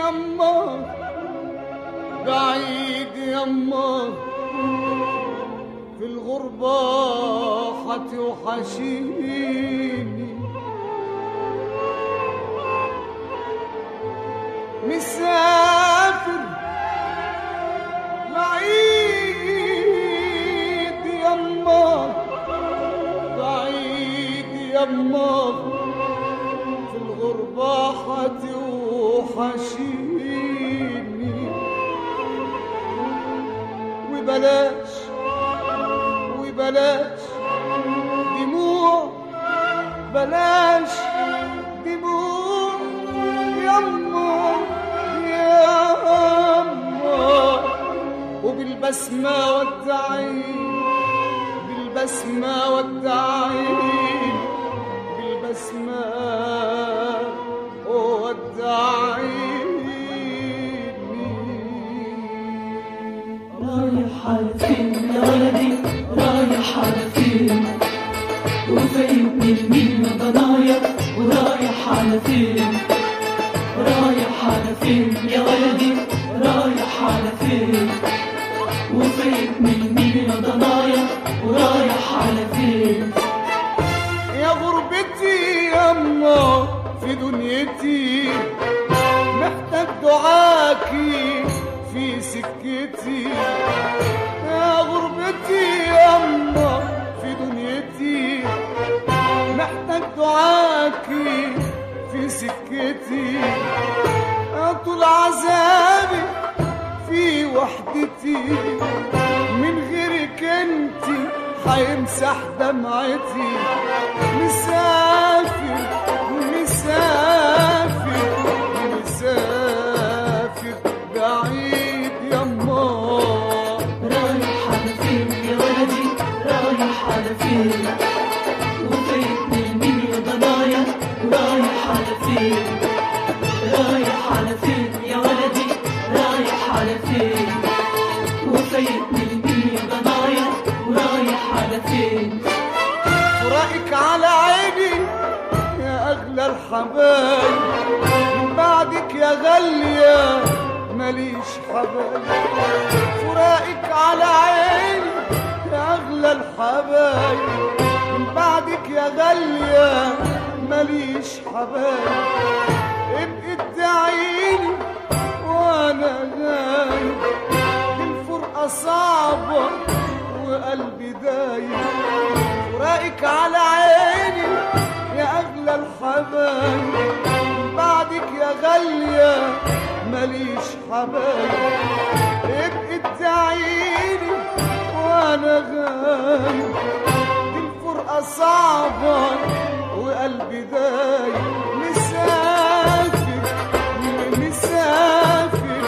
يما بعيد يما في الغربة حتوحشيني مسافر بعيد يما بعيد يما في الغربة حتوحشيني وبلاش وبلاش دموع بلاش دموع يما يما وبالبسمة والدعين بالبسمة والدعين بالبسمة والدعين رايح على فين يا ولدي رايح على فين وفايتني لمين يا ضنايا ورايح على فين رايح على فين يا ولدي رايح على فين وفايتني لمين يا ضنايا ورايح على فين يا غربتي يما في دنيتي محتاج دعاكي في سكتي يا غربتي يما في دنيتي محتاج دعاكي في سكتي طول عذابي في وحدتي من غيرك انتي هيمسح دمعتي مسافر مسافر مسافر بعيد يما رايح على فين يا ولدي رايح على فين وفايتني لمين يا ضنايا ورايح على فين رايح على فين يا ولدي رايح على فين وفايتني لمين يا ضنايا ورايح على فين فراقك على عيني يا أغلى الحبايب من بعدك يا غالية ماليش حبايب فراقك على عيني يا أغلى الحبايب من بعدك يا غالية ماليش حبايب ابقي ادعيني وأنا غايب الفرقة صعبة وقلبي دايب فراقك على عيني يا أغلى الحبايب بعدك يا غالية ماليش حبايب ابقي ادعيني وأنا غايب الفرقة صعبة وقلبي دايب مسافر مسافر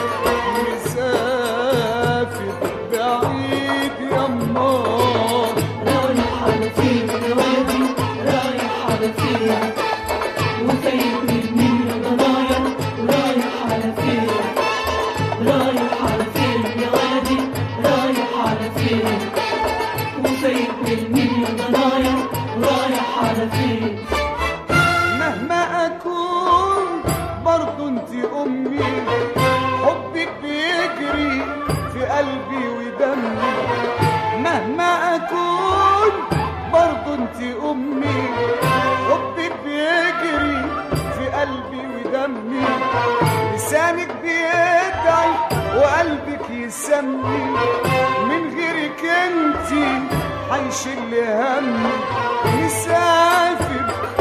مسافر بعيد يما رايح على فين يا ولدي رايح على فين وفايتني لمين يا ضنايا ورايح على فين رايح على فين يا ولدي رايح على فين وفايتني لمين يا ضنايا ورايح على فين مهما أكون برضو انت أمي حبك بيجري في قلبي ودمي مهما أكون برضو انت أمي حبك بيجري في قلبي ودمي لسانك بيدعي وقلبك يسمي من غيرك انت هيشيل همي مسافر